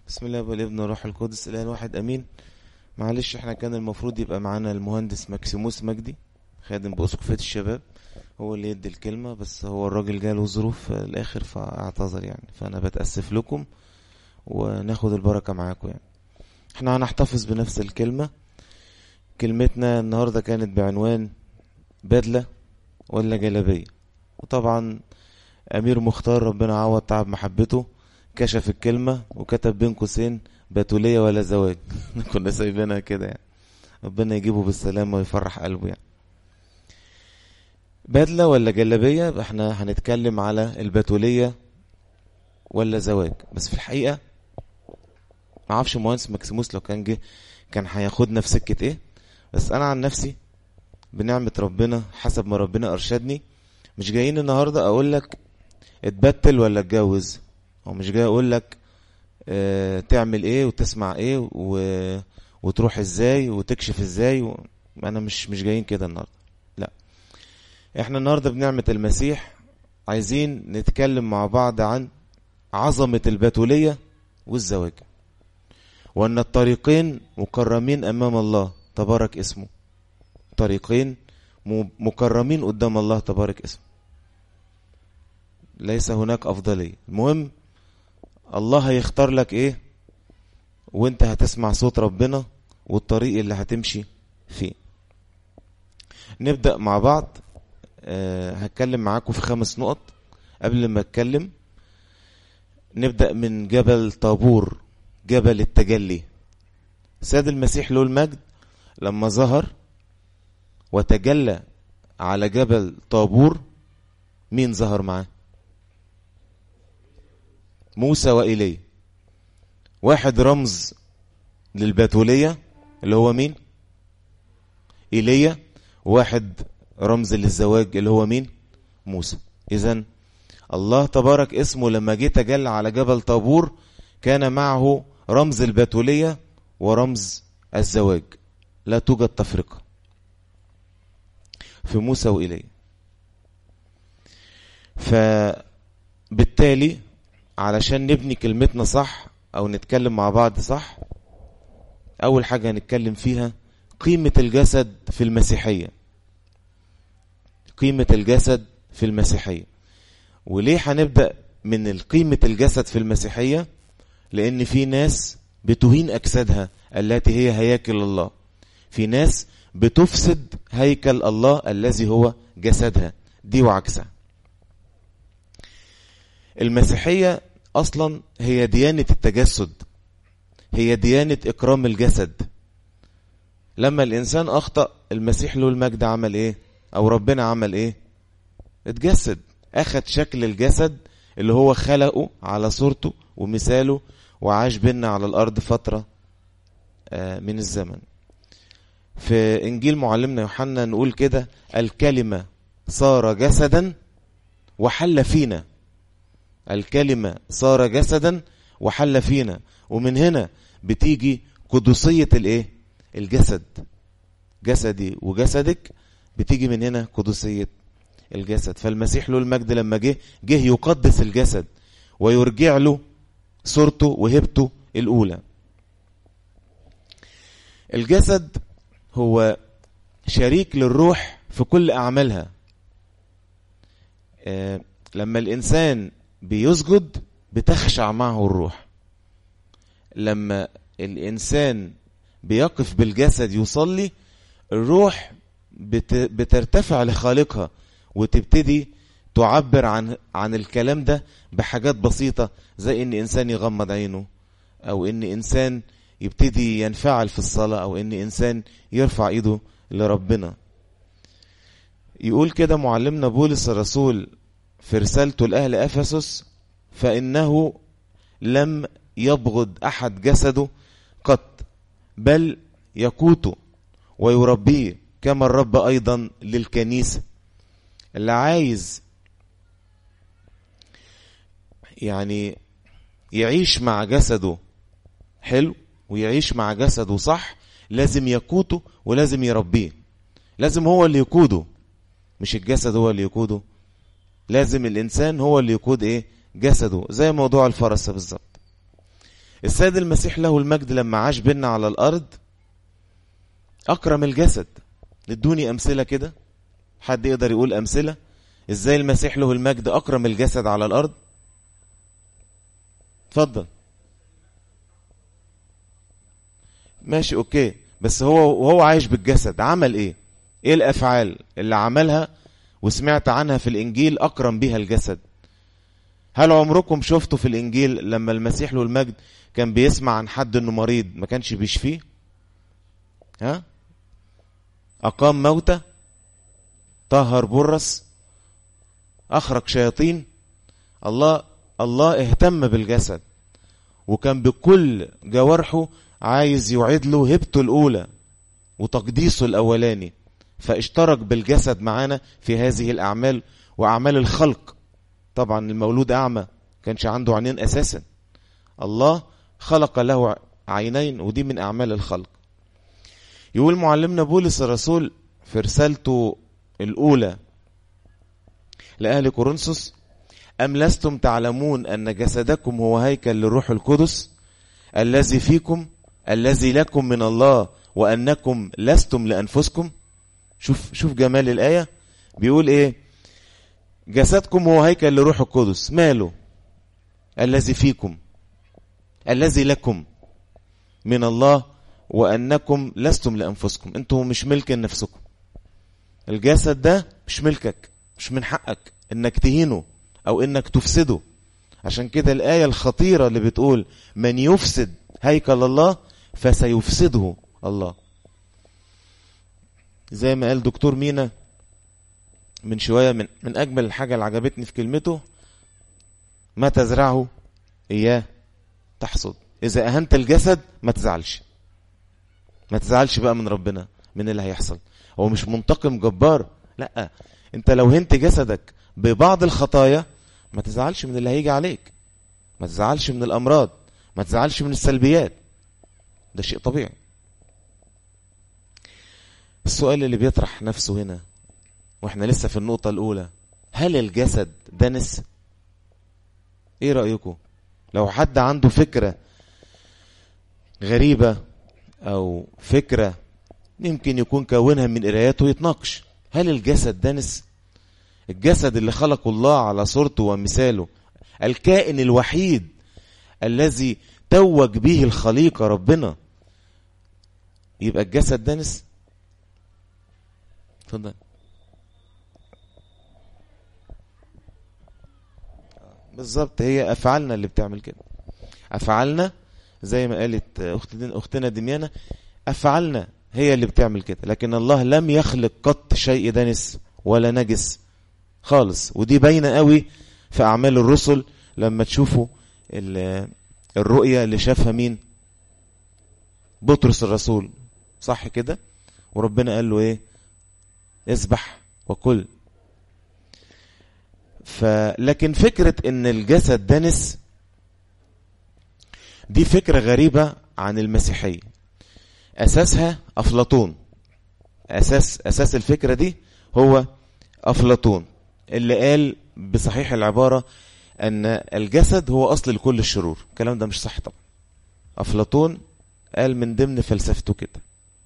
بسم الله والابن والروح القدس الان واحد امين معلش احنا كان المفروض يبقى معانا المهندس ماكسيموس مجدي خادم بأسقفية الشباب هو اللي يدي الكلمة بس هو الراجل جاله ظروف في الآخر فاعتذر يعني فأنا بتأسف لكم وناخد البركة معاكم يعني احنا هنحتفظ بنفس الكلمة كلمتنا النهاردة كانت بعنوان بدلة ولا جلابية وطبعا أمير مختار ربنا عوض تعب محبته كشف الكلمة وكتب بين قوسين بتولية ولا زواج كنا سايبينها كده يعني ربنا يجيبه بالسلامة ويفرح قلبه يعني بدلة ولا جلابية احنا هنتكلم على البتولية ولا زواج بس في الحقيقة ما اعرفش مهندس مكسيموس لو كان جه كان هياخدنا في سكة ايه بس انا عن نفسي بنعمة ربنا حسب ما ربنا ارشدني مش جايين النهاردة اقول لك اتبتل ولا اتجوز هو مش جاي اقول لك اه تعمل ايه وتسمع ايه و... وتروح ازاي وتكشف ازاي و... انا مش مش جايين كده النهارده لا احنا النهارده بنعمة المسيح عايزين نتكلم مع بعض عن عظمة البتولية والزواج وان الطريقين مكرمين امام الله تبارك اسمه طريقين مكرمين قدام الله تبارك اسمه ليس هناك افضليه المهم الله هيختار لك ايه وانت هتسمع صوت ربنا والطريق اللي هتمشي فيه نبدأ مع بعض أه هتكلم معاكم في خمس نقط قبل ما اتكلم نبدأ من جبل طابور جبل التجلي سيد المسيح له المجد لما ظهر وتجلى على جبل طابور مين ظهر معاه موسى وإيليا واحد رمز للبتولية اللي هو مين إيليا واحد رمز للزواج اللي هو مين موسى إذا الله تبارك اسمه لما جه تجلى على جبل طابور كان معه رمز البتولية ورمز الزواج لا توجد تفرقة في موسى وإيليا فبالتالي علشان نبني كلمتنا صح او نتكلم مع بعض صح اول حاجة هنتكلم فيها قيمة الجسد في المسيحية قيمة الجسد في المسيحية وليه هنبدأ من قيمة الجسد في المسيحية لان في ناس بتهين اجسادها التي هي هياكل الله في ناس بتفسد هيكل الله الذي هو جسدها دي وعكسها المسيحية أصلا هي ديانة التجسد هي ديانة إكرام الجسد لما الإنسان أخطأ المسيح له المجد عمل إيه أو ربنا عمل إيه اتجسد أخد شكل الجسد اللي هو خلقه على صورته ومثاله وعاش بينا على الأرض فترة من الزمن في إنجيل معلمنا يوحنا نقول كده الكلمة صار جسدا وحل فينا الكلمة صار جسدا وحل فينا ومن هنا بتيجي قدسية الايه الجسد جسدي وجسدك بتيجي من هنا قدسية الجسد فالمسيح له المجد لما جه جه يقدس الجسد ويرجع له صورته وهبته الأولى الجسد هو شريك للروح في كل أعمالها آه لما الإنسان بيسجد بتخشع معه الروح لما الإنسان بيقف بالجسد يصلي الروح بترتفع لخالقها وتبتدي تعبر عن عن الكلام ده بحاجات بسيطة زي ان انسان يغمض عينه او ان انسان يبتدي ينفعل في الصلاة او ان انسان يرفع ايده لربنا يقول كده معلمنا بولس الرسول في رسالته لأهل أفسس فإنه لم يبغض أحد جسده قط بل يقوته ويربيه كما الرب أيضا للكنيسة اللي عايز يعني يعيش مع جسده حلو ويعيش مع جسده صح لازم يقوته ولازم يربيه لازم هو اللي يقوده مش الجسد هو اللي يقوده لازم الإنسان هو اللي يقود إيه جسده زي موضوع الفرس بالظبط السيد المسيح له المجد لما عاش بينا على الأرض أكرم الجسد ادوني أمثلة كده حد يقدر يقول أمثلة إزاي المسيح له المجد أكرم الجسد على الأرض اتفضل ماشي أوكي بس هو وهو عايش بالجسد عمل إيه إيه الأفعال اللي عملها وسمعت عنها في الإنجيل أكرم بها الجسد هل عمركم شفتوا في الإنجيل لما المسيح له المجد كان بيسمع عن حد إنه مريض ما كانش بيشفيه ها أقام موتى طهر برص أخرج شياطين الله الله اهتم بالجسد وكان بكل جوارحه عايز يعيد له هبته الأولى وتقديسه الأولاني فاشترك بالجسد معانا في هذه الأعمال وأعمال الخلق طبعا المولود أعمى كانش عنده عينين أساسا الله خلق له عينين ودي من أعمال الخلق يقول معلمنا بولس الرسول في رسالته الأولى لأهل كورنثوس أم لستم تعلمون أن جسدكم هو هيكل للروح القدس الذي فيكم الذي لكم من الله وأنكم لستم لأنفسكم شوف شوف جمال الآية بيقول إيه جسدكم هو هيكل لروح القدس ماله الذي فيكم الذي لكم من الله وأنكم لستم لأنفسكم أنتم مش ملك لنفسكم الجسد ده مش ملكك مش من حقك انك تهينه او انك تفسده عشان كده الآية الخطيرة اللي بتقول من يفسد هيكل الله فسيفسده الله زي ما قال دكتور مينا من شوية من, من أجمل الحاجة اللي عجبتني في كلمته ما تزرعه إياه تحصد إذا أهنت الجسد ما تزعلش ما تزعلش بقى من ربنا من اللي هيحصل هو مش منتقم جبار لا انت لو هنت جسدك ببعض الخطايا ما تزعلش من اللي هيجي عليك ما تزعلش من الأمراض ما تزعلش من السلبيات ده شيء طبيعي السؤال اللي بيطرح نفسه هنا واحنا لسه في النقطة الأولى هل الجسد دنس ايه رأيكم لو حد عنده فكرة غريبة او فكرة يمكن يكون كونها من قراياته يتناقش هل الجسد دنس الجسد اللي خلقه الله على صورته ومثاله الكائن الوحيد الذي توج به الخليقة ربنا يبقى الجسد دنس اتفضل بالظبط هي افعالنا اللي بتعمل كده افعالنا زي ما قالت اختنا دميانة افعالنا هي اللي بتعمل كده لكن الله لم يخلق قط شيء دنس ولا نجس خالص ودي باينه قوي في اعمال الرسل لما تشوفوا الرؤية اللي شافها مين بطرس الرسول صح كده وربنا قال له ايه اسبح وكل فلكن فكرة ان الجسد دنس دي فكرة غريبة عن المسيحية اساسها افلاطون اساس اساس الفكرة دي هو افلاطون اللي قال بصحيح العبارة ان الجسد هو اصل لكل الشرور الكلام ده مش صح طبعا افلاطون قال من ضمن فلسفته كده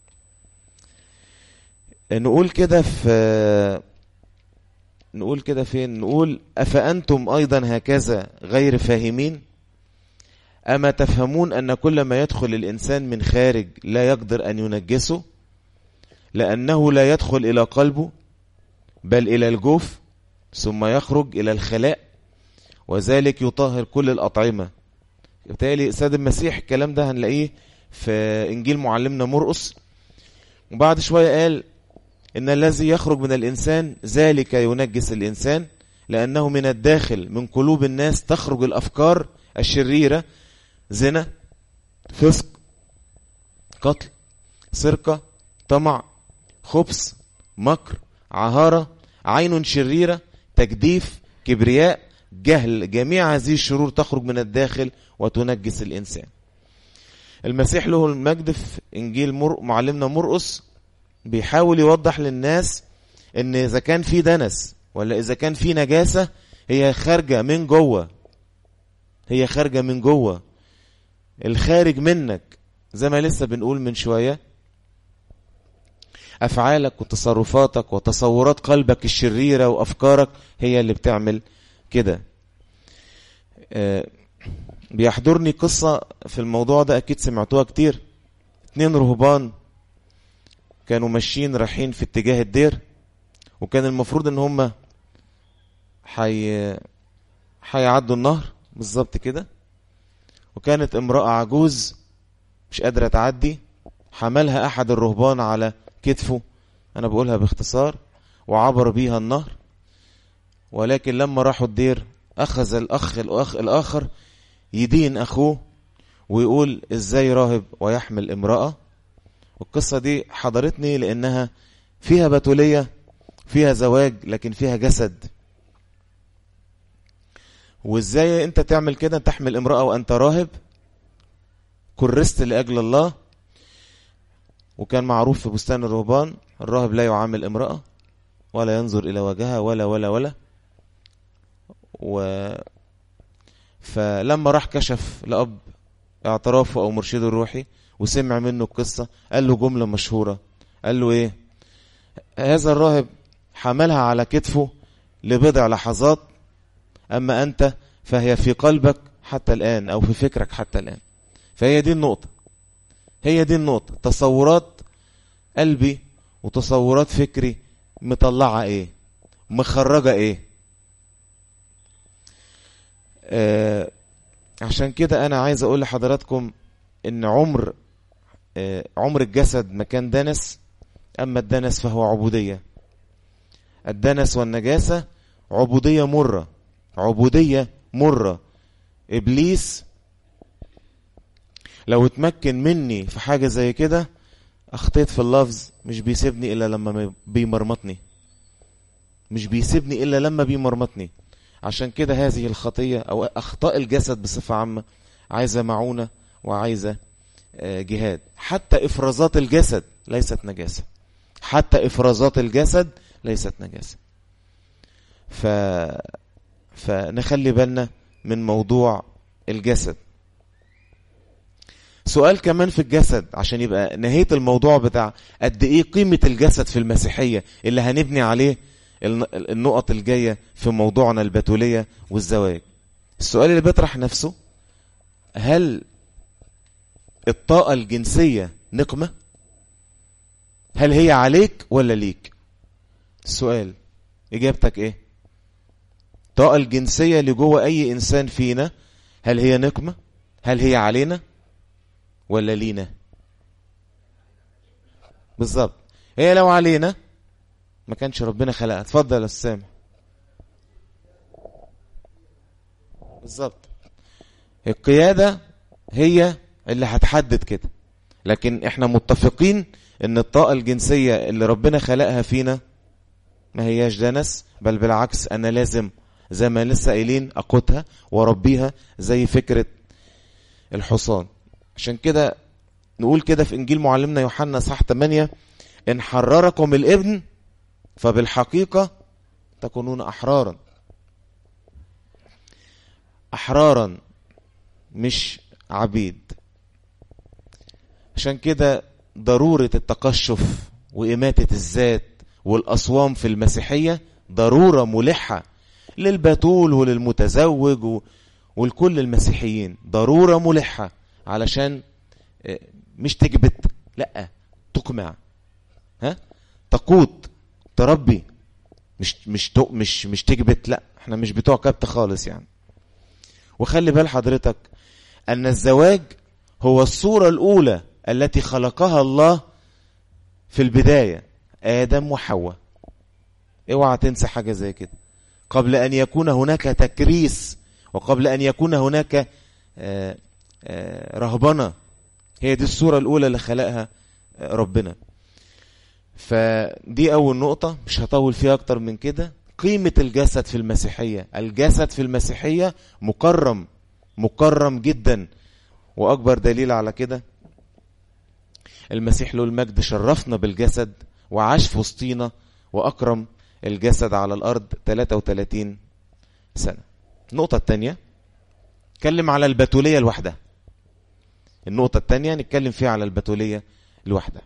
نقول كده في نقول كده فين نقول أفأنتم أيضا هكذا غير فاهمين أما تفهمون أن كل ما يدخل الإنسان من خارج لا يقدر أن ينجسه لأنه لا يدخل إلى قلبه بل إلى الجوف ثم يخرج إلى الخلاء وذلك يطهر كل الأطعمة بالتالي سيد المسيح الكلام ده هنلاقيه في إنجيل معلمنا مرقس وبعد شوية قال إن الذي يخرج من الإنسان ذلك ينجس الإنسان لأنه من الداخل من قلوب الناس تخرج الأفكار الشريرة زنا فسق قتل سرقة طمع خبث مكر عهارة عين شريرة تجديف كبرياء جهل جميع هذه الشرور تخرج من الداخل وتنجس الإنسان المسيح له المجد في إنجيل مر... معلمنا مرقس بيحاول يوضح للناس ان اذا كان في دنس ولا اذا كان في نجاسة هي خارجة من جوه هي خارجة من جوه الخارج منك زي ما لسه بنقول من شوية أفعالك وتصرفاتك وتصورات قلبك الشريرة وأفكارك هي اللي بتعمل كده آه، بيحضرني قصة في الموضوع ده أكيد سمعتوها كتير اتنين رهبان كانوا ماشيين رايحين في اتجاه الدير وكان المفروض ان هم حي... هيعدوا النهر بالظبط كده وكانت امرأة عجوز مش قادرة تعدي حملها أحد الرهبان على كتفه أنا بقولها باختصار وعبر بيها النهر ولكن لما راحوا الدير أخذ الأخ الأخ الآخر يدين أخوه ويقول إزاي راهب ويحمل امرأة والقصة دي حضرتني لأنها فيها بتولية فيها زواج لكن فيها جسد وإزاي أنت تعمل كده تحمل امرأة وأنت راهب كرست لأجل الله وكان معروف في بستان الرهبان الراهب لا يعامل امرأة ولا ينظر إلى وجهها ولا ولا ولا و فلما راح كشف لأب اعترافه أو مرشده الروحي وسمع منه القصة قال له جملة مشهورة قال له ايه هذا الراهب حملها على كتفه لبضع لحظات أما أنت فهي في قلبك حتى الآن أو في فكرك حتى الآن فهي دي النقطة هي دي النقطة تصورات قلبي وتصورات فكري مطلعة ايه مخرجة ايه آه عشان كده انا عايز اقول لحضراتكم ان عمر آه عمر الجسد مكان دنس اما الدنس فهو عبودية الدنس والنجاسة عبودية مرة عبودية مرة ابليس لو اتمكن مني في حاجة زي كده اخطيت في اللفظ مش بيسيبني الا لما بيمرمطني مش بيسيبني الا لما بيمرمطني عشان كده هذه الخطية او اخطاء الجسد بصفة عامة عايزة معونة وعايزة جهاد حتى افرازات الجسد ليست نجاسة حتى افرازات الجسد ليست نجاسة ف... فنخلي بالنا من موضوع الجسد سؤال كمان في الجسد عشان يبقى نهاية الموضوع بتاع قد ايه قيمة الجسد في المسيحية اللي هنبني عليه النقط الجاية في موضوعنا البتولية والزواج السؤال اللي بيطرح نفسه هل الطاقة الجنسية نقمة هل هي عليك ولا ليك السؤال اجابتك ايه الطاقة الجنسية اللي جوه اي انسان فينا هل هي نقمة هل هي علينا ولا لينا بالظبط هي لو علينا ما كانش ربنا خلقها اتفضل يا سامح بالظبط القيادة هي اللي هتحدد كده لكن احنا متفقين ان الطاقة الجنسية اللي ربنا خلقها فينا ما هياش دنس بل بالعكس انا لازم زي ما لسه قايلين اقوتها واربيها زي فكرة الحصان عشان كده نقول كده في انجيل معلمنا يوحنا صح 8 ان حرركم الابن فبالحقيقة تكونون احرارا احرارا مش عبيد عشان كده ضرورة التقشف وإماتة الذات والأصوام في المسيحية ضرورة ملحة للبتول وللمتزوج و... ولكل المسيحيين ضرورة ملحة علشان مش تجبت لا تقمع ها تقود تربي مش مش مش مش تجبت لا احنا مش بتوع كبت خالص يعني وخلي بال حضرتك ان الزواج هو الصورة الاولى التي خلقها الله في البداية آدم وحواء اوعى تنسى حاجة زي كده قبل أن يكون هناك تكريس وقبل أن يكون هناك آآ آآ رهبنة هي دي الصورة الأولى اللي خلقها ربنا فدي أول نقطة مش هطول فيها أكتر من كده قيمة الجسد في المسيحية الجسد في المسيحية مكرم مكرم جدا وأكبر دليل على كده المسيح له المجد شرفنا بالجسد وعاش في وسطينا وأكرم الجسد على الأرض 33 سنة النقطة الثانية اتكلم على البتولية لوحدها النقطة التانية نتكلم فيها على البتولية لوحدها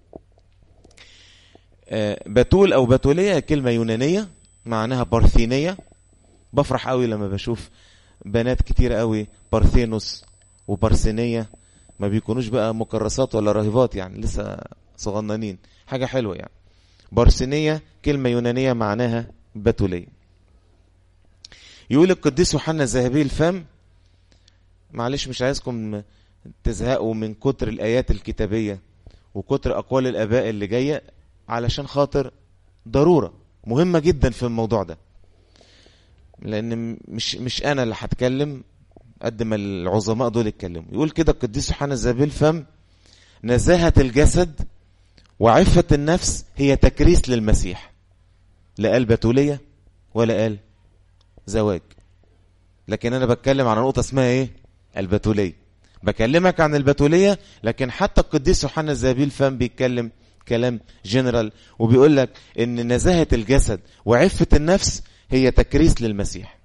بتول أو بتولية كلمة يونانية معناها بارثينية بفرح قوي لما بشوف بنات كتير قوي بارثينوس وبارسينية ما بيكونوش بقى مكرسات ولا راهبات يعني لسه صغننين حاجة حلوة يعني بارسينية كلمة يونانية معناها بتولية يقول القديس يوحنا الذهبي الفم معلش مش عايزكم تزهقوا من كتر الآيات الكتابية وكتر أقوال الآباء اللي جاية علشان خاطر ضرورة مهمة جدا في الموضوع ده لأن مش مش أنا اللي هتكلم قد ما العظماء دول اتكلموا يقول كده القديس يوحنا الذهبي الفم نزاهة الجسد وعفة النفس هي تكريس للمسيح لا قال بتولية ولا قال زواج لكن أنا بتكلم عن نقطة اسمها إيه البتولية بكلمك عن البتولية لكن حتى القديس يوحنا الذهبي الفم بيتكلم كلام جنرال وبيقول لك ان نزاهة الجسد وعفة النفس هي تكريس للمسيح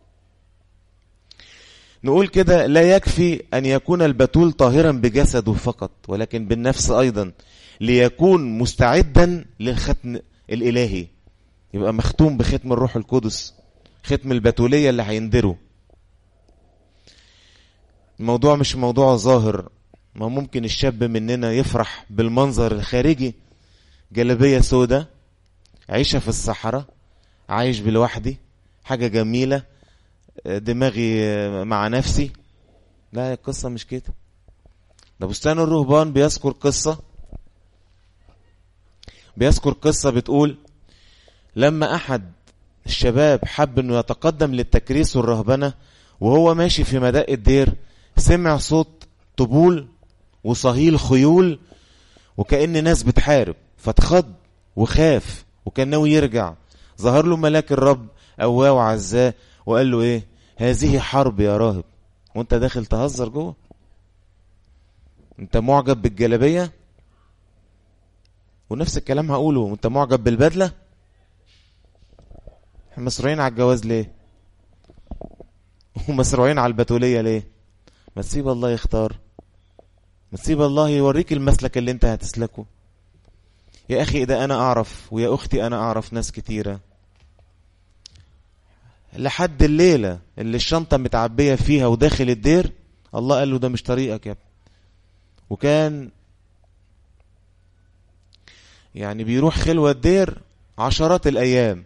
نقول كده لا يكفي أن يكون البتول طاهرا بجسده فقط ولكن بالنفس أيضا ليكون مستعدا للختم الإلهي يبقى مختوم بختم الروح القدس ختم البتولية اللي هيندره الموضوع مش موضوع ظاهر ما ممكن الشاب مننا يفرح بالمنظر الخارجي جلبية سودة عيشة في الصحراء عايش بلوحدي حاجة جميلة دماغي مع نفسي لا القصة مش كده ده بستان الرهبان بيذكر قصة بيذكر قصة بتقول لما أحد الشباب حب أنه يتقدم للتكريس والرهبنة وهو ماشي في مداء الدير سمع صوت طبول وصهيل خيول وكأن ناس بتحارب فاتخض وخاف وكان ناوي يرجع ظهر له ملاك الرب قواه وعزاه وقال له ايه هذه حرب يا راهب وانت داخل تهزر جوه انت معجب بالجلابية ونفس الكلام هقوله انت معجب بالبدلة احنا مسرعين على الجواز ليه ومسرعين على البتولية ليه ما تسيب الله يختار ما تسيب الله يوريك المسلك اللي انت هتسلكه يا اخي اذا انا اعرف ويا اختي انا اعرف ناس كتيره لحد الليلة اللي الشنطة متعبية فيها وداخل الدير الله قال له ده مش طريقك يا ابني وكان يعني بيروح خلوة الدير عشرات الأيام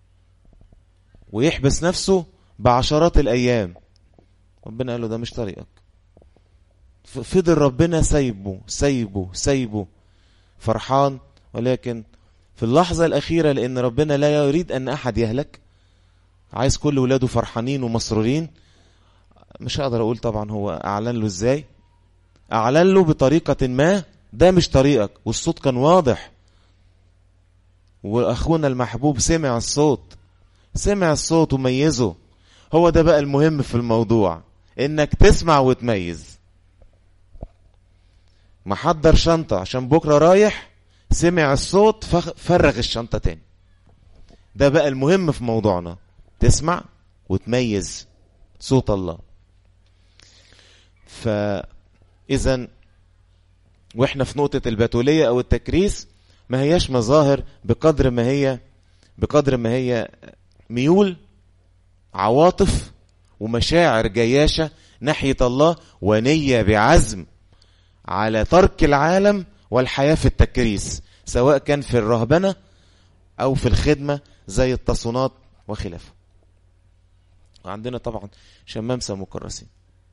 ويحبس نفسه بعشرات الأيام ربنا قال له ده مش طريقك فضل ربنا سايبه سايبه سايبه فرحان ولكن في اللحظة الأخيرة لأن ربنا لا يريد أن أحد يهلك عايز كل ولاده فرحانين ومسرورين مش هقدر اقول طبعا هو اعلن له ازاي اعلن له بطريقة ما ده مش طريقك والصوت كان واضح واخونا المحبوب سمع الصوت سمع الصوت وميزه هو ده بقى المهم في الموضوع انك تسمع وتميز محضر شنطة عشان بكرة رايح سمع الصوت فرغ الشنطة تاني ده بقى المهم في موضوعنا تسمع وتميز صوت الله فإذا واحنا في نقطة البتولية أو التكريس ما هياش مظاهر بقدر ما هي بقدر ما هي ميول عواطف ومشاعر جياشة ناحية الله ونية بعزم على ترك العالم والحياة في التكريس سواء كان في الرهبنة أو في الخدمة زي التصونات وخلافه وعندنا طبعا شمامسة مكرسين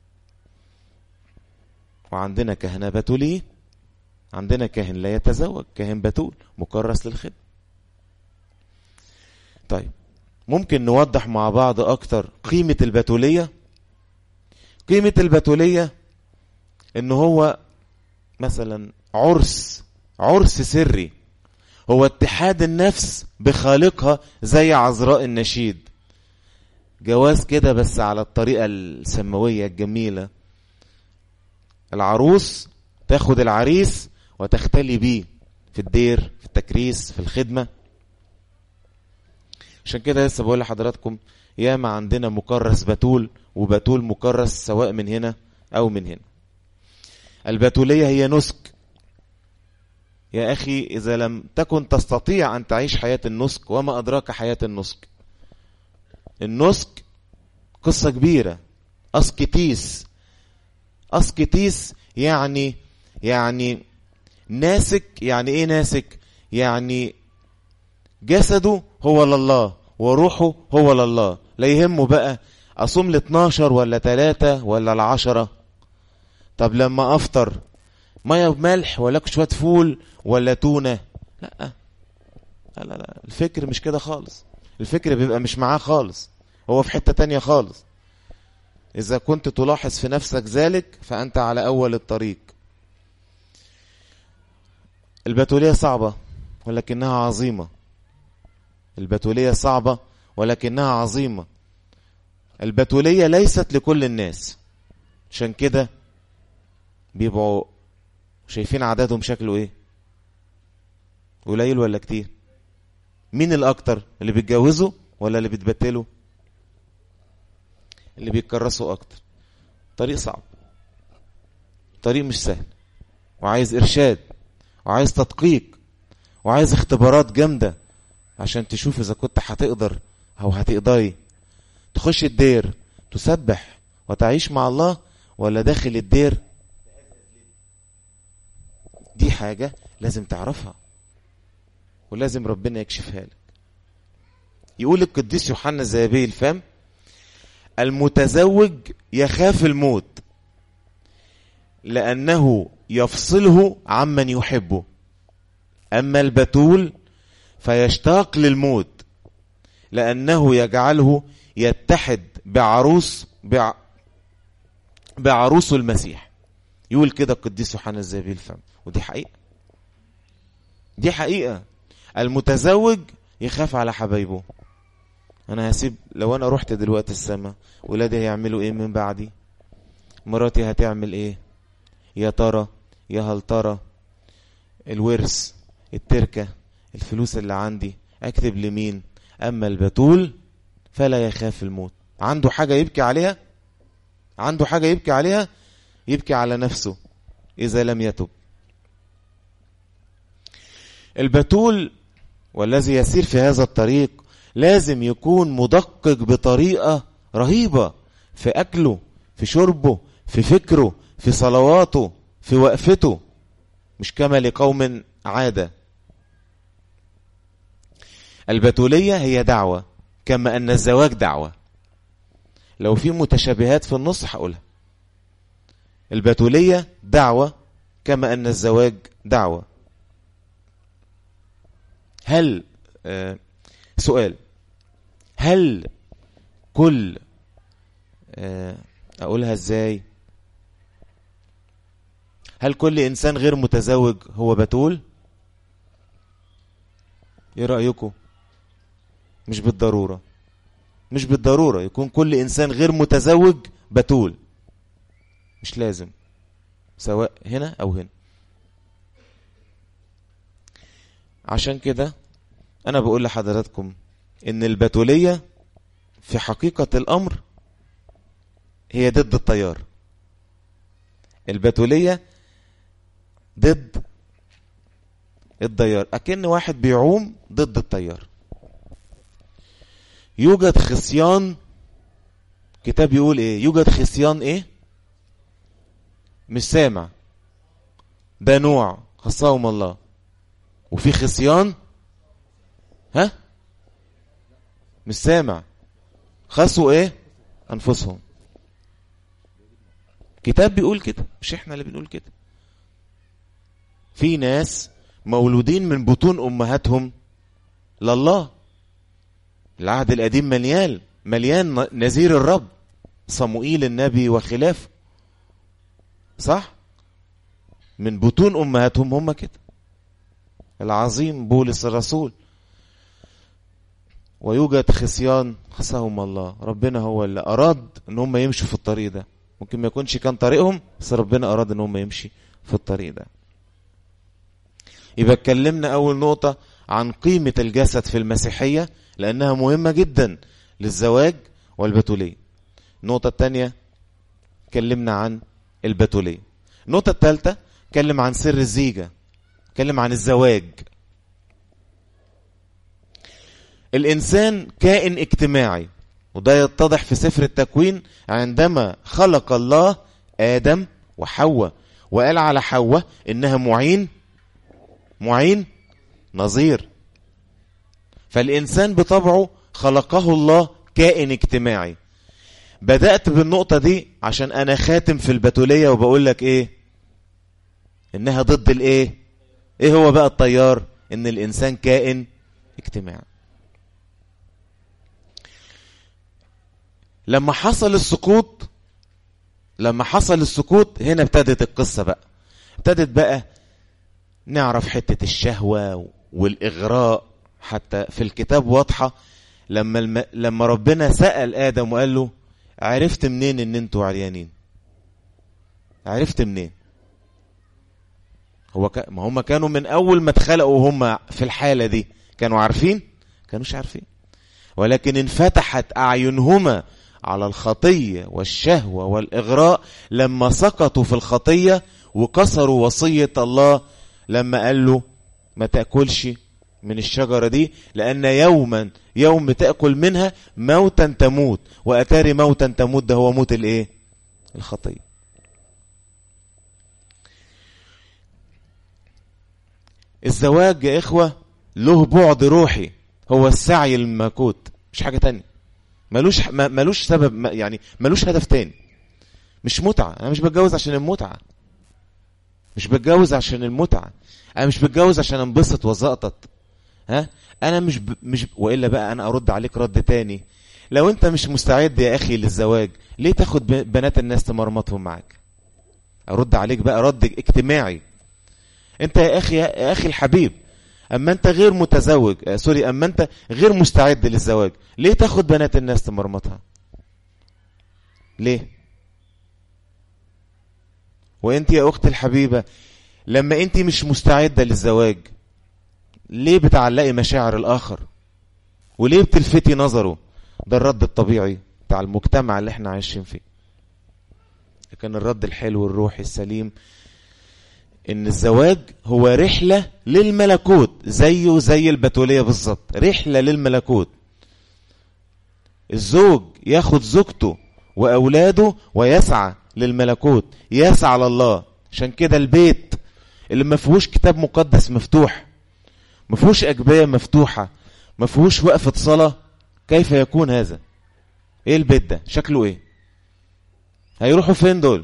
وعندنا كهنة بتولي عندنا كاهن لا يتزوج كاهن بتول مكرس للخدمة طيب ممكن نوضح مع بعض أكتر قيمة البتولية قيمة البتولية إن هو مثلا عرس عرس سري هو اتحاد النفس بخالقها زي عذراء النشيد جواز كده بس على الطريقة السماوية الجميلة العروس تاخد العريس وتختلي بيه في الدير في التكريس في الخدمة عشان كده لسه بقول لحضراتكم ياما عندنا مكرس بتول وبتول مكرس سواء من هنا او من هنا البتولية هي نسك يا أخي إذا لم تكن تستطيع أن تعيش حياة النسك وما أدراك حياة النسك النسك قصة كبيرة أسكتيس أسكتيس يعني يعني ناسك يعني إيه ناسك يعني جسده هو لله وروحه هو لله لا يهمه بقى أصوم ل 12 ولا 3 ولا ل 10 طب لما أفطر مية بملح ولا شوية فول ولا تونة لا لا لا لا الفكر مش كده خالص الفكر بيبقى مش معاه خالص هو في حتة تانية خالص إذا كنت تلاحظ في نفسك ذلك فأنت على أول الطريق البتولية صعبة ولكنها عظيمة البتولية صعبة ولكنها عظيمة البتولية ليست لكل الناس عشان كده بيبقوا شايفين عددهم شكله ايه قليل ولا كتير مين الاكتر اللي بيتجوزوا ولا اللي بيتبتلوا اللي بيتكرسوا اكتر طريق صعب طريق مش سهل وعايز ارشاد وعايز تدقيق وعايز اختبارات جامدة عشان تشوف اذا كنت هتقدر او هتقدري تخش الدير تسبح وتعيش مع الله ولا داخل الدير دي حاجة لازم تعرفها ولازم ربنا يكشفها لك يقول القديس يوحنا الزيبي الفم المتزوج يخاف الموت لأنه يفصله عمن يحبه أما البتول فيشتاق للموت لأنه يجعله يتحد بعروس بع... بعروس المسيح يقول كده القديس يوحنا الزابي الفم ودي حقيقة دي حقيقة المتزوج يخاف على حبايبه انا هسيب لو انا رحت دلوقتي السما ولادي هيعملوا ايه من بعدي مراتي هتعمل ايه يا ترى يا هل ترى الورث التركة الفلوس اللي عندي اكتب لمين اما البتول فلا يخاف الموت عنده حاجة يبكي عليها عنده حاجة يبكي عليها يبكي على نفسه إذا لم يتب البتول والذي يسير في هذا الطريق لازم يكون مدقق بطريقة رهيبة في أكله في شربه في فكره في صلواته في وقفته مش كما لقوم عادة البتولية هي دعوة كما أن الزواج دعوة لو في متشابهات في النص هقولها البتولية دعوة كما أن الزواج دعوة هل آه سؤال هل كل آه أقولها إزاي هل كل إنسان غير متزوج هو بتول إيه رأيكم مش بالضرورة مش بالضرورة يكون كل إنسان غير متزوج بتول مش لازم سواء هنا أو هنا عشان كده أنا بقول لحضراتكم إن البتولية في حقيقة الأمر هي ضد التيار البتولية ضد التيار أكن واحد بيعوم ضد التيار يوجد خصيان كتاب يقول ايه يوجد خصيان ايه مش سامع ده نوع خصاهم الله وفي خصيان ها مش سامع خصوا ايه انفسهم كتاب بيقول كده مش احنا اللي بنقول كده في ناس مولودين من بطون امهاتهم لله العهد القديم مليان مليان نذير الرب صموئيل النبي وخلافه صح من بطون امهاتهم هم كده العظيم بولس الرسول ويوجد خصيان خصهم الله ربنا هو اللي اراد ان هم يمشوا في الطريق ده ممكن ما يكونش كان طريقهم بس ربنا اراد ان هم يمشي في الطريق ده يبقى اتكلمنا اول نقطة عن قيمة الجسد في المسيحية لانها مهمة جدا للزواج والبتولية النقطة الثانية اتكلمنا عن البتولية النقطة الثالثة اتكلم عن سر الزيجة اتكلم عن الزواج الإنسان كائن اجتماعي وده يتضح في سفر التكوين عندما خلق الله آدم وحواء وقال على حواء إنها معين معين نظير فالإنسان بطبعه خلقه الله كائن اجتماعي بدأت بالنقطة دي عشان أنا خاتم في البتولية وبقول لك إيه إنها ضد الإيه إيه هو بقى الطيار إن الإنسان كائن اجتماعي لما حصل السقوط لما حصل السقوط هنا ابتدت القصة بقى ابتدت بقى نعرف حتة الشهوة والإغراء حتى في الكتاب واضحة لما الم... لما ربنا سأل آدم وقال له عرفت منين ان انتوا عريانين عرفت منين هو ك... ما هم كانوا من اول ما اتخلقوا هم في الحالة دي كانوا عارفين كانوش عارفين ولكن انفتحت اعينهما على الخطية والشهوة والإغراء لما سقطوا في الخطية وكسروا وصية الله لما قال له ما تأكلش من الشجرة دي لأن يوما يوم تأكل منها موتا تموت وأتاري موتا تموت ده هو موت الإيه الخطية الزواج يا إخوة له بعد روحي هو السعي المكوت مش حاجة تانية ملوش ملوش سبب يعني ملوش هدف تاني مش متعة أنا مش بتجوز عشان المتعة مش بتجوز عشان المتعة أنا مش بتجوز عشان انبسط وزقطط ها أنا مش ب... مش وإلا بقى أنا أرد عليك رد تاني لو أنت مش مستعد يا أخي للزواج ليه تاخد بنات الناس تمرمطهم معاك أرد عليك بقى رد اجتماعي أنت يا أخي يا أخي الحبيب اما انت غير متزوج آه سوري اما انت غير مستعد للزواج ليه تاخد بنات الناس تمرمطها ليه وانت يا اختي الحبيبة لما انت مش مستعدة للزواج ليه بتعلقي مشاعر الاخر وليه بتلفتي نظره ده الرد الطبيعي بتاع المجتمع اللي احنا عايشين فيه لكن الرد الحلو الروحي السليم ان الزواج هو رحلة للملكوت زيه زي البتولية بالظبط رحلة للملكوت الزوج ياخد زوجته واولاده ويسعى للملكوت يسعى لله عشان كده البيت اللي ما فيهوش كتاب مقدس مفتوح ما فيهوش اجبيه مفتوحه ما فيهوش وقفه صلاه كيف يكون هذا ايه البيت ده شكله ايه هيروحوا فين دول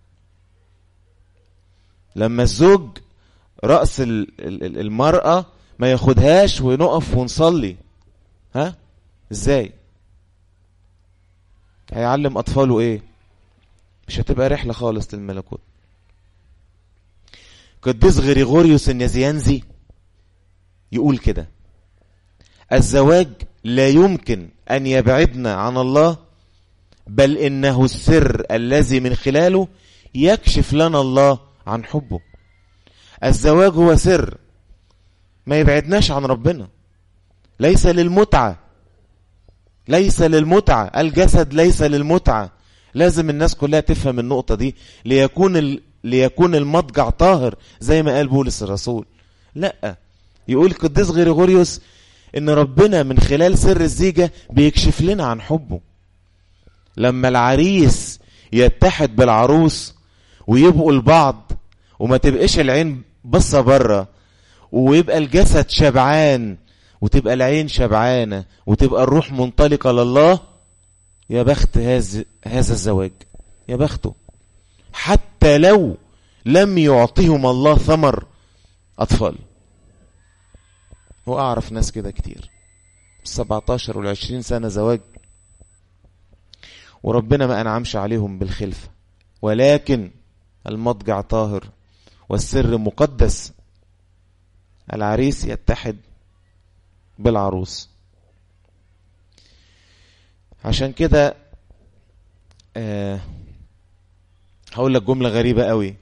لما الزوج رأس المرأة ما ياخدهاش ونقف ونصلي ها ازاي هيعلم اطفاله ايه مش هتبقى رحلة خالص للملكوت قديس غريغوريوس النزيانزي يقول كده الزواج لا يمكن ان يبعدنا عن الله بل انه السر الذي من خلاله يكشف لنا الله عن حبه الزواج هو سر ما يبعدناش عن ربنا ليس للمتعة ليس للمتعة الجسد ليس للمتعة لازم الناس كلها تفهم النقطة دي ليكون ال... ليكون المضجع طاهر زي ما قال بولس الرسول لا يقول القديس غريغوريوس ان ربنا من خلال سر الزيجة بيكشف لنا عن حبه لما العريس يتحد بالعروس ويبقوا البعض وما تبقاش العين بصة بره ويبقى الجسد شبعان وتبقى العين شبعانة وتبقى الروح منطلقة لله يا بخت هذا هذا الزواج يا بخته حتى لو لم يعطيهم الله ثمر أطفال وأعرف ناس كده كتير 17 وال 20 سنة زواج وربنا ما أنعمش عليهم بالخلفة ولكن المضجع طاهر والسر مقدس العريس يتحد بالعروس عشان كده آه هقول لك جملة غريبة قوي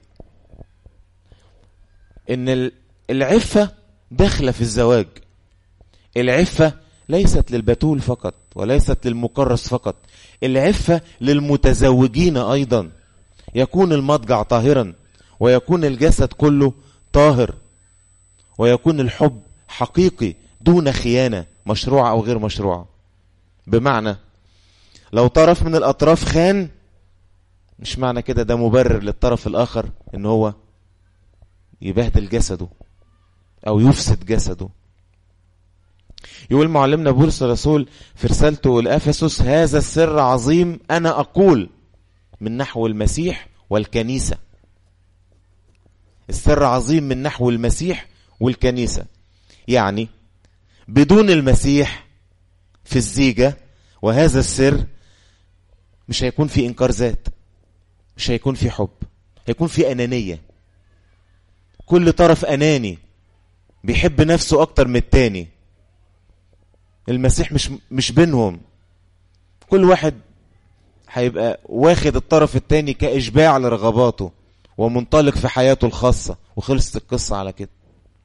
ان العفة داخلة في الزواج العفة ليست للبتول فقط وليست للمكرس فقط العفة للمتزوجين ايضا يكون المضجع طاهرا ويكون الجسد كله طاهر ويكون الحب حقيقي دون خيانة مشروعة أو غير مشروعة بمعنى لو طرف من الأطراف خان مش معنى كده ده مبرر للطرف الآخر إن هو يبهدل جسده أو يفسد جسده يقول معلمنا بولس الرسول في رسالته لأفسس هذا السر عظيم أنا أقول من نحو المسيح والكنيسة السر عظيم من نحو المسيح والكنيسة يعني بدون المسيح في الزيجة وهذا السر مش هيكون في إنكار ذات مش هيكون في حب هيكون في أنانية كل طرف أناني بيحب نفسه أكتر من التاني المسيح مش مش بينهم كل واحد هيبقى واخد الطرف التاني كإشباع لرغباته ومنطلق في حياته الخاصة وخلصت القصة على كده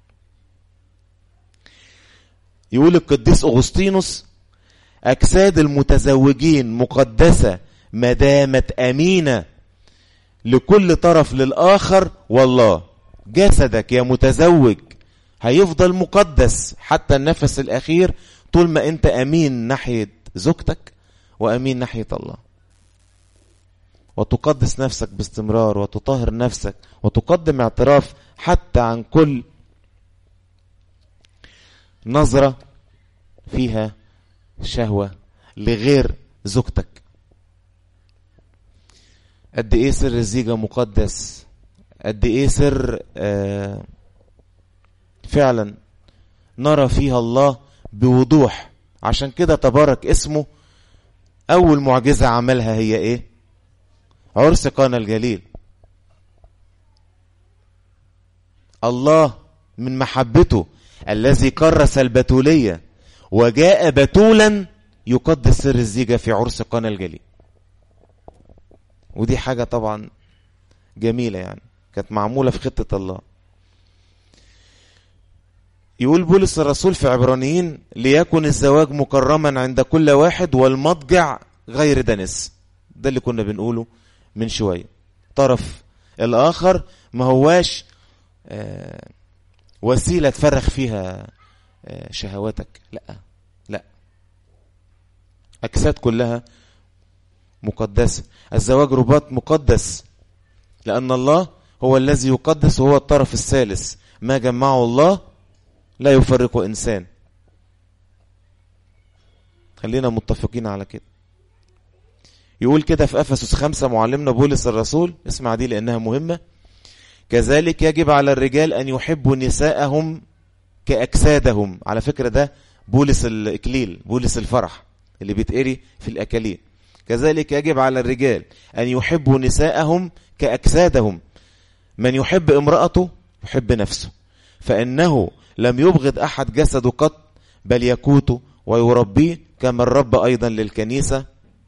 يقول القديس أغسطينوس أجساد المتزوجين مقدسة ما دامت أمينة لكل طرف للآخر والله جسدك يا متزوج هيفضل مقدس حتى النفس الأخير طول ما أنت أمين ناحية زوجتك وأمين ناحية الله وتقدس نفسك باستمرار وتطهر نفسك وتقدم اعتراف حتى عن كل نظرة فيها شهوة لغير زوجتك قد ايه سر الزيجة مقدس قد ايه سر آه فعلا نرى فيها الله بوضوح عشان كده تبارك اسمه اول معجزة عملها هي ايه عرس قانا الجليل الله من محبته الذي كرس البتولية وجاء بتولا يقدس سر الزيجة في عرس قانا الجليل ودي حاجة طبعا جميلة يعني كانت معمولة في خطة الله يقول بولس الرسول في عبرانيين ليكن الزواج مكرما عند كل واحد والمضجع غير دنس ده اللي كنا بنقوله من شوية طرف الآخر ما هواش آه وسيلة تفرغ فيها آه شهواتك لا لا أجساد كلها مقدسة الزواج رباط مقدس لأن الله هو الذي يقدس وهو الطرف الثالث ما جمعه الله لا يفرق إنسان خلينا متفقين على كده يقول كده في أفسس خمسة معلمنا بولس الرسول اسمع دي لأنها مهمة كذلك يجب على الرجال أن يحبوا نساءهم كأجسادهم على فكرة ده بولس الإكليل بولس الفرح اللي بيتقري في الأكاليل كذلك يجب على الرجال أن يحبوا نساءهم كأجسادهم من يحب امرأته يحب نفسه فإنه لم يبغض أحد جسده قط بل يكوته ويربيه كما الرب أيضا للكنيسة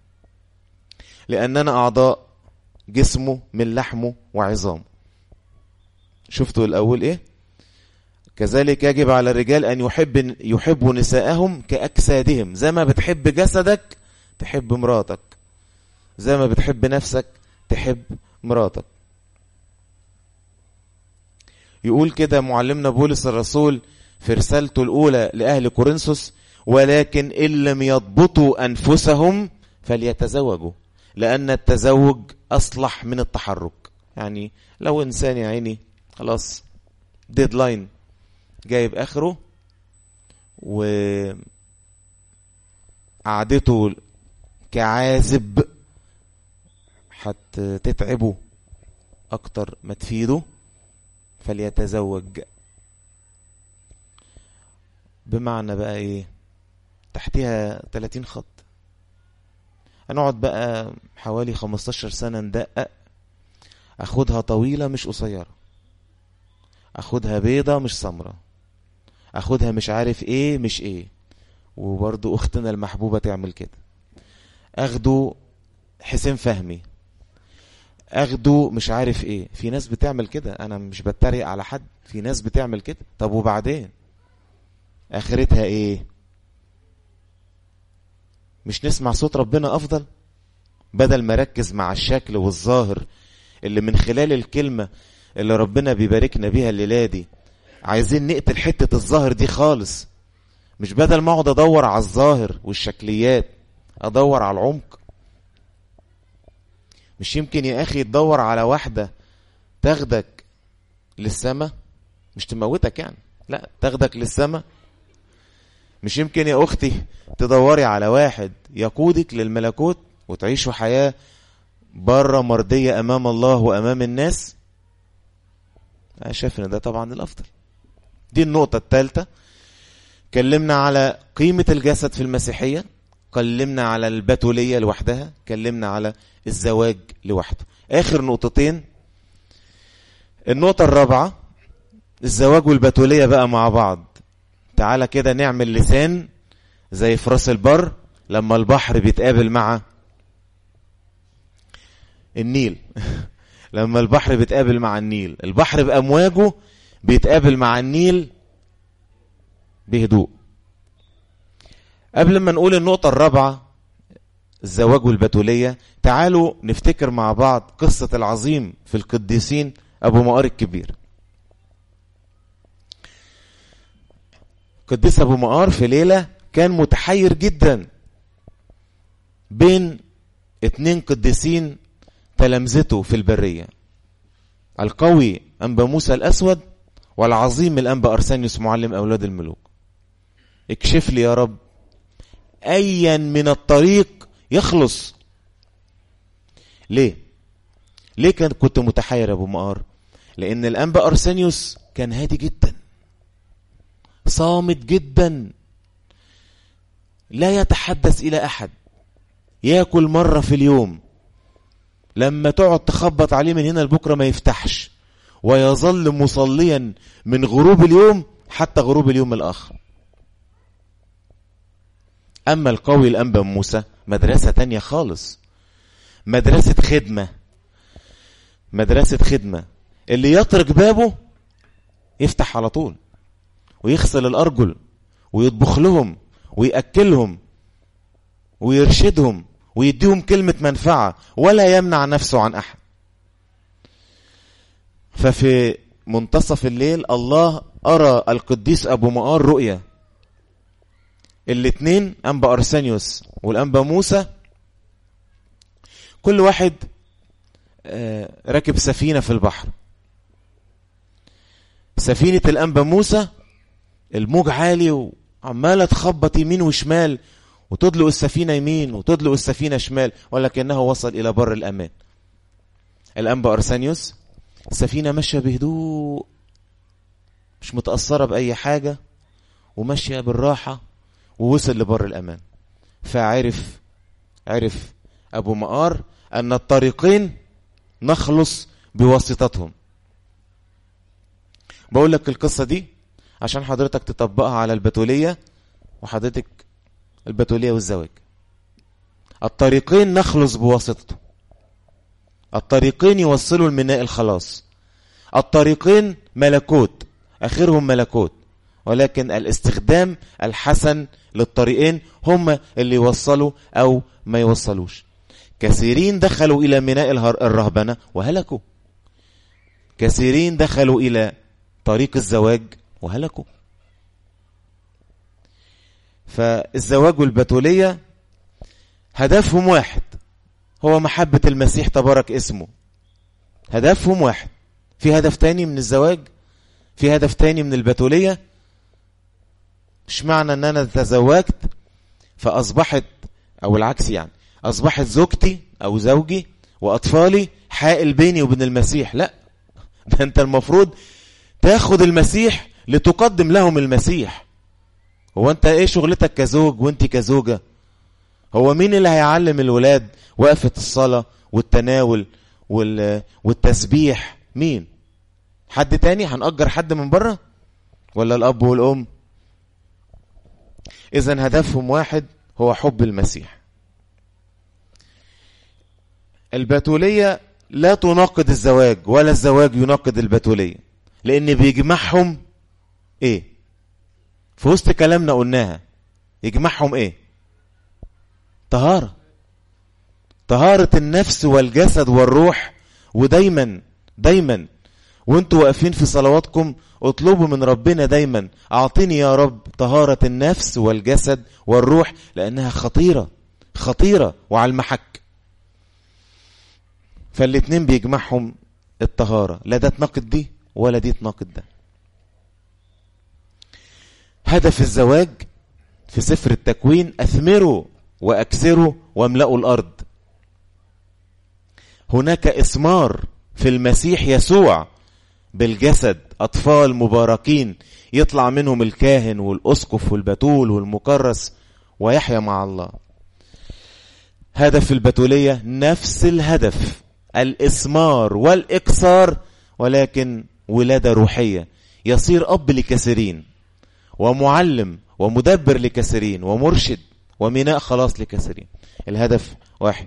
لأننا أعضاء جسمه من لحمه وعظامه شفتوا الأول إيه كذلك يجب على الرجال أن يحب يحبوا نساءهم كأجسادهم زي ما بتحب جسدك تحب مراتك زي ما بتحب نفسك تحب مراتك يقول كده معلمنا بولس الرسول في رسالته الأولى لأهل كورنثوس ولكن إن لم يضبطوا أنفسهم فليتزوجوا لأن التزوج أصلح من التحرك يعني لو إنسان يا عيني خلاص ديدلاين جايب آخره و قعدته كعازب هتتعبه أكتر ما تفيده فليتزوج بمعنى بقى ايه تحتها 30 خط هنقعد بقى حوالي 15 سنة ندقق اخدها طويلة مش قصيرة اخدها بيضة مش سمرة اخدها مش عارف ايه مش ايه وبرضو اختنا المحبوبة تعمل كده اخده حسين فهمي اخده مش عارف ايه في ناس بتعمل كده انا مش بتريق على حد في ناس بتعمل كده طب وبعدين اخرتها ايه مش نسمع صوت ربنا افضل بدل ما ركز مع الشكل والظاهر اللي من خلال الكلمة اللي ربنا بيباركنا بيها الليلة دي عايزين نقتل حتة الظاهر دي خالص مش بدل ما اقعد ادور على الظاهر والشكليات ادور على العمق مش يمكن يا اخي تدور على واحدة تاخدك للسما مش تموتك يعني لا تاخدك للسما مش يمكن يا اختي تدوري على واحد يقودك للملكوت وتعيشوا حياة بره مرضية امام الله وامام الناس انا شايف ان ده طبعا الافضل دي النقطة الثالثة كلمنا على قيمة الجسد في المسيحية كلمنا على البتولية لوحدها كلمنا على الزواج لوحده آخر نقطتين النقطة الرابعة الزواج والبتولية بقى مع بعض تعالى كده نعمل لسان زي في راس البر لما البحر بيتقابل مع النيل لما البحر بيتقابل مع النيل البحر بأمواجه بيتقابل مع النيل بهدوء قبل ما نقول النقطة الرابعة الزواج والبتولية تعالوا نفتكر مع بعض قصة العظيم في القديسين أبو مقار الكبير قديس أبو مقار في ليلة كان متحير جدا بين اتنين قديسين تلامذته في البرية القوي أنبا موسى الأسود والعظيم الأنبا أرسانيوس معلم أولاد الملوك اكشف لي يا رب أيا من الطريق يخلص ليه ليه كان كنت متحير يا أبو مقار لأن الأنبا أرسانيوس كان هادي جدا صامت جدا لا يتحدث إلى أحد ياكل مرة في اليوم لما تقعد تخبط عليه من هنا لبكرة ما يفتحش ويظل مصليا من غروب اليوم حتى غروب اليوم الآخر أما القوي الأنبا موسى مدرسة تانية خالص مدرسة خدمة مدرسة خدمة اللي يطرق بابه يفتح على طول ويغسل الأرجل ويطبخ لهم ويأكلهم ويرشدهم ويديهم كلمة منفعة ولا يمنع نفسه عن أحد ففي منتصف الليل الله أرى القديس أبو مقار رؤية الاتنين أنبا أرسانيوس والأنبا موسى كل واحد راكب سفينة في البحر سفينة الأنبا موسى الموج عالي وعمالة تخبط يمين وشمال وتدلق السفينة يمين وتدلق السفينة شمال ولكنه وصل إلى بر الأمان الأنبا أرسانيوس السفينة ماشية بهدوء مش متأثرة بأي حاجة وماشية بالراحة ووصل لبر الأمان فعرف عرف أبو مقار أن الطريقين نخلص بواسطتهم بقول لك القصة دي عشان حضرتك تطبقها على البتولية وحضرتك البتولية والزواج الطريقين نخلص بواسطته الطريقين يوصلوا الميناء الخلاص الطريقين ملكوت اخرهم ملكوت ولكن الاستخدام الحسن للطريقين هم اللي يوصلوا او ما يوصلوش كثيرين دخلوا الى ميناء الرهبنة وهلكوا كثيرين دخلوا الى طريق الزواج وهلكوا فالزواج والبتولية هدفهم واحد هو محبة المسيح تبارك اسمه هدفهم واحد في هدف تاني من الزواج في هدف تاني من البتولية مش معنى ان انا تزوجت فاصبحت او العكس يعني اصبحت زوجتي او زوجي واطفالي حائل بيني وبين المسيح لا ده انت المفروض تاخد المسيح لتقدم لهم المسيح هو انت ايه شغلتك كزوج وانت كزوجة هو مين اللي هيعلم الولاد وقفة الصلاة والتناول والتسبيح مين حد تاني هنأجر حد من بره ولا الأب والأم إذا هدفهم واحد هو حب المسيح البتولية لا تناقض الزواج ولا الزواج يناقض البتولية لأن بيجمعهم إيه في وسط كلامنا قلناها يجمعهم إيه طهارة طهارة النفس والجسد والروح ودايما دايما وانتوا واقفين في صلواتكم اطلبوا من ربنا دايما اعطيني يا رب طهارة النفس والجسد والروح لانها خطيرة خطيرة وعلى المحك فالاتنين بيجمعهم الطهارة لا ده تناقض دي ولا دي تناقض ده هدف الزواج في سفر التكوين اثمروا واكسروا واملأوا الارض هناك اسمار في المسيح يسوع بالجسد اطفال مباركين يطلع منهم الكاهن والاسقف والبتول والمكرس ويحيا مع الله هدف البتولية نفس الهدف الإسمار والإكسار ولكن ولادة روحية يصير أب لكثيرين ومعلم ومدبر لكثيرين ومرشد وميناء خلاص لكثيرين الهدف واحد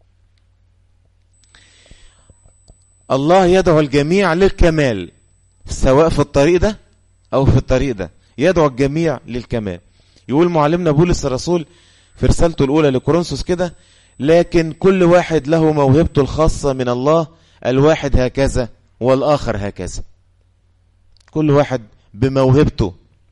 الله يدعو الجميع للكمال سواء في الطريق ده أو في الطريق ده يدعو الجميع للكمال يقول معلمنا بولس الرسول في رسالته الأولى لكورنثوس كده لكن كل واحد له موهبته الخاصة من الله الواحد هكذا والآخر هكذا كل واحد بموهبته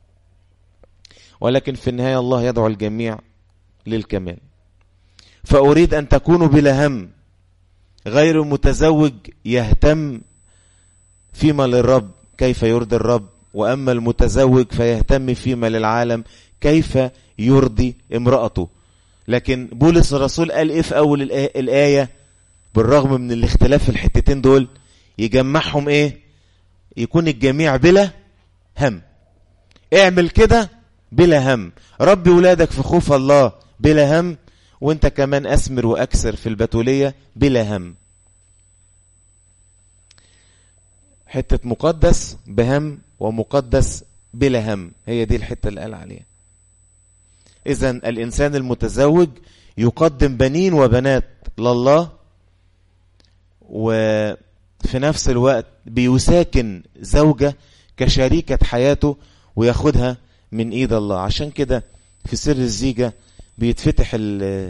ولكن في النهاية الله يدعو الجميع للكمال فأريد أن تكونوا بلا هم غير متزوج يهتم فيما للرب كيف يرضي الرب وأما المتزوج فيهتم فيما للعالم كيف يرضي امرأته لكن بولس الرسول قال ايه في اول الآية بالرغم من الاختلاف في الحتتين دول يجمعهم ايه يكون الجميع بلا هم اعمل كده بلا هم ربي ولادك في خوف الله بلا هم وانت كمان اسمر واكسر في البتولية بلا هم حتة مقدس بهم ومقدس بلا هم هي دي الحتة اللي قال عليها إذا الإنسان المتزوج يقدم بنين وبنات لله وفي نفس الوقت بيساكن زوجة كشريكة حياته وياخدها من إيد الله عشان كده في سر الزيجة بيتفتح ال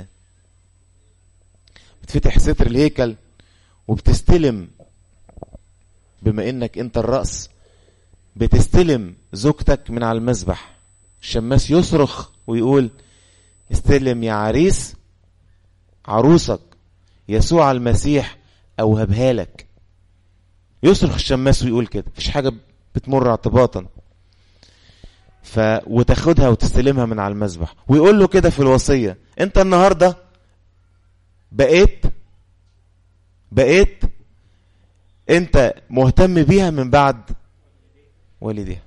بتفتح ستر الهيكل وبتستلم بما انك انت الرأس بتستلم زوجتك من على المذبح الشماس يصرخ ويقول استلم يا عريس عروسك يسوع المسيح اوهبها لك يصرخ الشماس ويقول كده مفيش حاجة بتمر اعتباطا ف وتاخدها وتستلمها من على المذبح ويقول له كده في الوصية انت النهاردة بقيت بقيت انت مهتم بيها من بعد والديها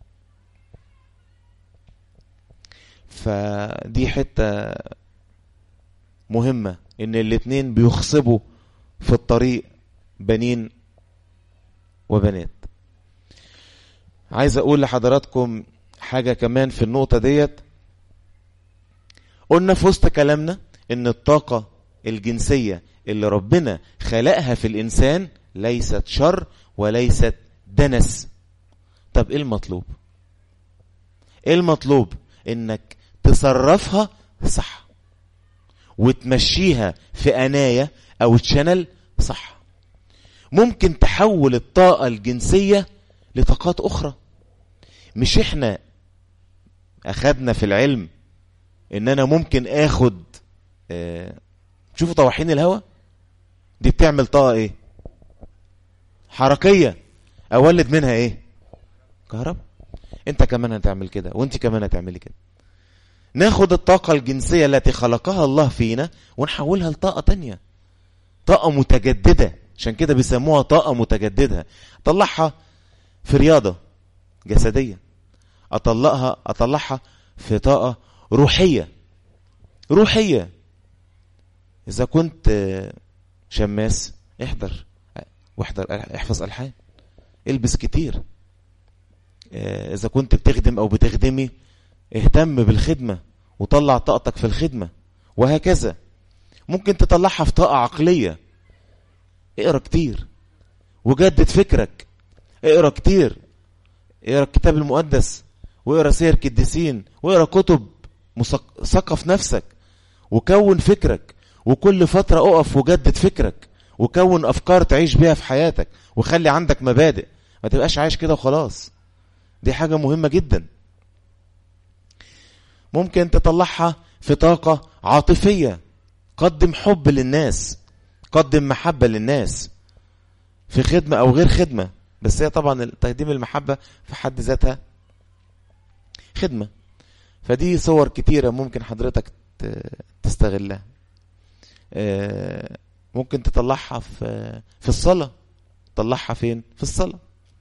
فدي حتة مهمة ان الاتنين بيخصبوا في الطريق بنين وبنات عايز اقول لحضراتكم حاجة كمان في النقطة ديت قلنا في وسط كلامنا ان الطاقة الجنسية اللي ربنا خلقها في الانسان ليست شر وليست دنس طب ايه المطلوب ايه المطلوب انك تصرفها صح وتمشيها في اناية او تشانل صح ممكن تحول الطاقة الجنسية لطاقات اخرى مش احنا اخدنا في العلم ان انا ممكن اخد اه شوفوا طواحين الهواء دي بتعمل طاقة ايه حركية اولد منها ايه كهرباء انت كمان هتعمل كده وانت كمان هتعملي كده ناخد الطاقة الجنسية التي خلقها الله فينا ونحولها لطاقة تانية طاقة متجددة عشان كده بيسموها طاقة متجددة طلعها في رياضة جسدية اطلقها اطلعها في طاقة روحية روحية اذا كنت شماس احضر واحضر احفظ الحان البس كتير اذا كنت بتخدم او بتخدمي اهتم بالخدمة وطلع طاقتك في الخدمة وهكذا ممكن تطلعها في طاقة عقلية اقرا كتير وجدد فكرك اقرا كتير اقرا الكتاب المقدس واقرا سير قديسين واقرا كتب ثقف نفسك وكون فكرك وكل فترة اقف وجدد فكرك وكون افكار تعيش بيها في حياتك وخلي عندك مبادئ ما تبقاش عايش كده وخلاص دي حاجة مهمة جدا ممكن تطلعها في طاقة عاطفية قدم حب للناس قدم محبة للناس في خدمة أو غير خدمة بس هي طبعا تقديم المحبة في حد ذاتها خدمة فدي صور كتيرة ممكن حضرتك تستغلها ممكن تطلعها في في الصلاة تطلعها فين في الصلاة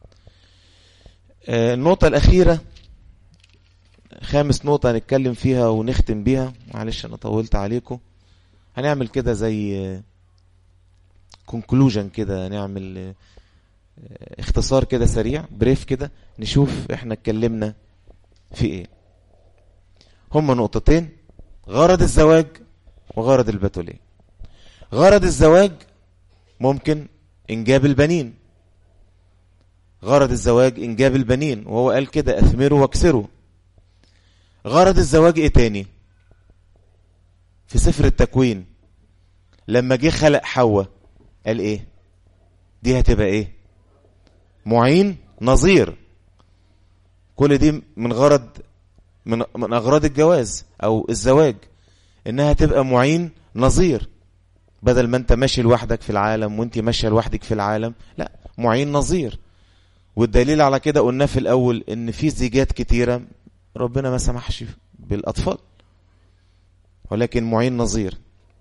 النقطة الأخيرة خامس نقطة هنتكلم فيها ونختم بيها معلش أنا طولت عليكم هنعمل كده زي كونكلوجن كده نعمل اختصار كده سريع بريف كده نشوف احنا اتكلمنا في ايه هما نقطتين غرض الزواج وغرض البتولية غرض الزواج ممكن انجاب البنين غرض الزواج انجاب البنين وهو قال كده اثمروا واكسروا غرض الزواج ايه تاني في سفر التكوين لما جه خلق حواء قال ايه دي هتبقى ايه معين نظير كل دي من غرض من من اغراض الجواز او الزواج انها تبقى معين نظير بدل ما انت ماشي لوحدك في العالم وانت ماشيه لوحدك في العالم لا معين نظير والدليل على كده قلنا في الاول ان في زيجات كتيره ربنا ما سمحش بالاطفال ولكن معين نظير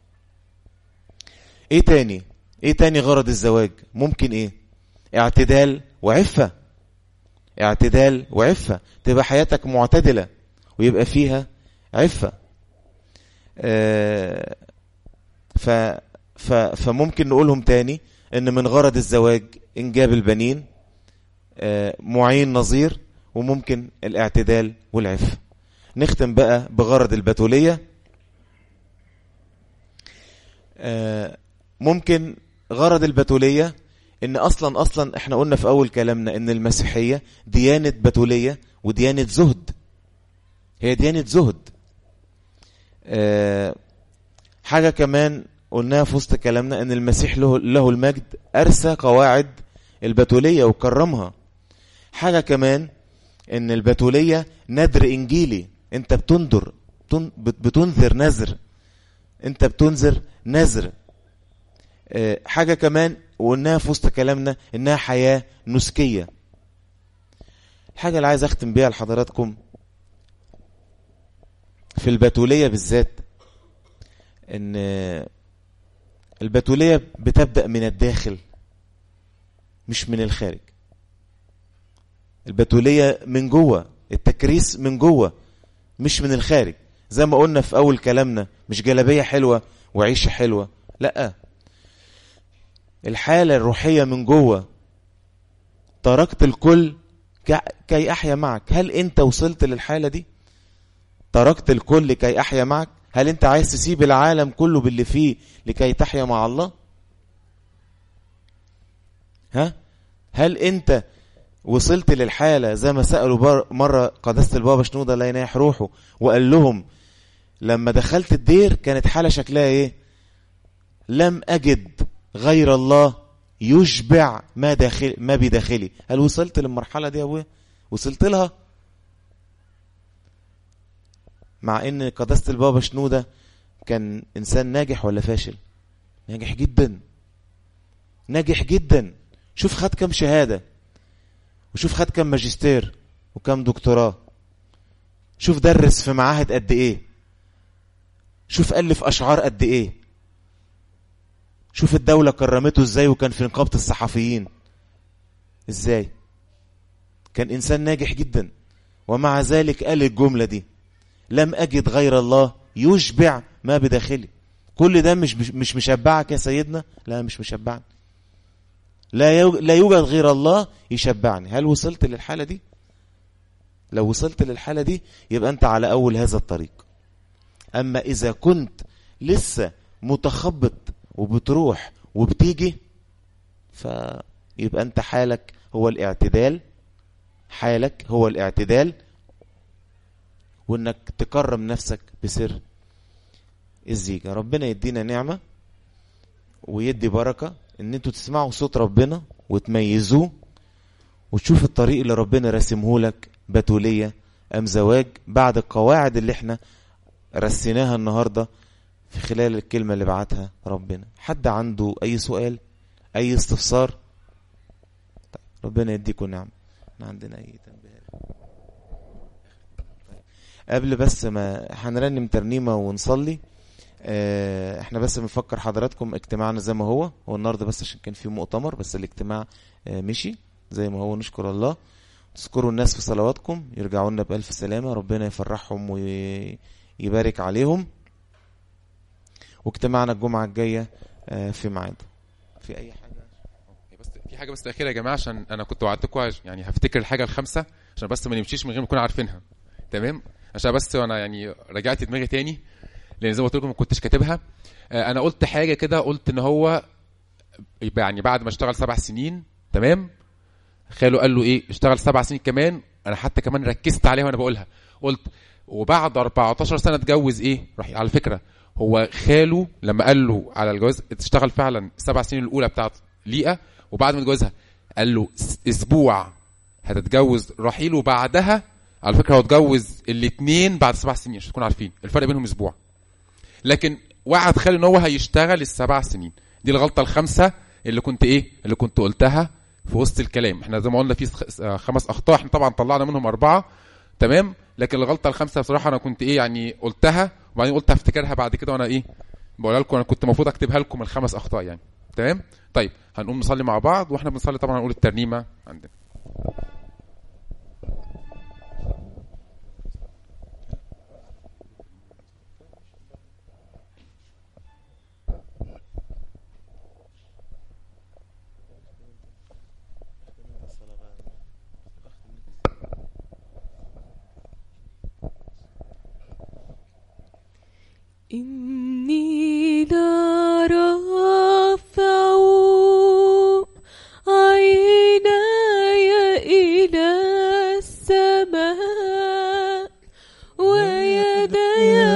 ايه تاني ايه تاني غرض الزواج ممكن ايه اعتدال وعفة اعتدال وعفة تبقى حياتك معتدلة ويبقى فيها عفة آه ف ف فممكن نقولهم تاني ان من غرض الزواج انجاب البنين آه معين نظير وممكن الاعتدال والعفة نختم بقى بغرض البتولية آه ممكن غرض البتولية ان اصلا اصلا احنا قلنا في اول كلامنا ان المسيحية ديانة بتولية وديانة زهد هي ديانة زهد أه حاجة كمان قلناها في وسط كلامنا ان المسيح له, له المجد ارسى قواعد البتولية وكرمها حاجة كمان ان البتولية ندر انجيلي انت بتنذر بتنذر نذر انت بتنذر نذر أه حاجة كمان وقلناها في وسط كلامنا انها حياة نسكية الحاجة اللي عايز اختم بيها لحضراتكم في البتولية بالذات ان البتولية بتبدأ من الداخل مش من الخارج البتولية من جوه التكريس من جوه مش من الخارج زي ما قلنا في اول كلامنا مش جلبية حلوة وعيشة حلوة لأ الحالة الروحية من جوه تركت الكل كي أحيا معك هل أنت وصلت للحالة دي تركت الكل كي أحيا معك هل أنت عايز تسيب العالم كله باللي فيه لكي تحيا مع الله ها هل أنت وصلت للحالة زي ما سألوا مرة قداسة البابا شنودة لا يناح روحه وقال لهم لما دخلت الدير كانت حالة شكلها ايه لم أجد غير الله يشبع ما داخل ما بداخلي هل وصلت للمرحلة دي يا ابويا وصلت لها مع ان قداسة البابا شنودة كان انسان ناجح ولا فاشل ناجح جدا ناجح جدا شوف خد كم شهادة وشوف خد كم ماجستير وكم دكتوراه شوف درس في معاهد قد ايه شوف ألف أشعار قد ايه شوف الدولة كرمته ازاي وكان في نقابة الصحفيين ازاي كان انسان ناجح جدا ومع ذلك قال الجملة دي لم اجد غير الله يشبع ما بداخلي كل ده مش مش مشبعك يا سيدنا لا مش مشبعني لا لا يوجد غير الله يشبعني هل وصلت للحالة دي لو وصلت للحالة دي يبقى انت على اول هذا الطريق اما اذا كنت لسه متخبط وبتروح وبتيجي فيبقى انت حالك هو الاعتدال حالك هو الاعتدال وانك تكرم نفسك بسر الزيجة ربنا يدينا نعمة ويدي بركة ان انتوا تسمعوا صوت ربنا وتميزوه وتشوف الطريق اللي ربنا رسمه لك بتولية أم زواج بعد القواعد اللي احنا رسيناها النهاردة في خلال الكلمة اللي بعتها ربنا حد عنده أي سؤال أي استفسار طيب ربنا يديكم نعم احنا عندنا أي تنبيهات طيب. قبل بس ما هنرنم ترنيمة ونصلي اه احنا بس بنفكر حضراتكم اجتماعنا زي ما هو هو النهارده بس عشان كان في مؤتمر بس الاجتماع اه مشي زي ما هو نشكر الله تذكروا الناس في صلواتكم يرجعوا لنا بألف سلامة ربنا يفرحهم ويبارك عليهم واجتماعنا الجمعة الجاية في ميعاده في أي حاجة بس في حاجة بس أخيرة يا جماعة عشان أنا كنت وعدتكم يعني هفتكر الحاجة الخامسة عشان بس ما نمشيش من غير ما نكون عارفينها تمام عشان بس أنا يعني رجعت دماغي تاني لأن زي ما قلت لكم ما كنتش كاتبها أنا قلت حاجة كده قلت إن هو يعني بعد ما اشتغل سبع سنين تمام خاله قال له ايه اشتغل سبع سنين كمان انا حتى كمان ركزت عليها وانا بقولها قلت وبعد 14 سنه اتجوز ايه راح على فكره هو خاله لما قال له على الجواز اشتغل فعلا السبع سنين الاولى بتاعت ليئه وبعد ما اتجوزها قال له اسبوع هتتجوز رحيل وبعدها على فكره هو اتجوز الاثنين بعد سبع سنين عشان تكونوا عارفين الفرق بينهم اسبوع لكن وعد خاله ان هو هيشتغل السبع سنين دي الغلطه الخامسه اللي كنت ايه اللي كنت قلتها في وسط الكلام احنا زي ما قلنا في خمس اخطاء احنا طبعا طلعنا منهم اربعه تمام لكن الغلطه الخامسه بصراحه انا كنت ايه يعني قلتها وبعدين قلت هفتكرها بعد كده وانا ايه بقول لكم انا كنت المفروض اكتبها لكم الخمس اخطاء يعني تمام طيب هنقوم نصلي مع بعض واحنا بنصلي طبعا هنقول الترنيمه عندنا إن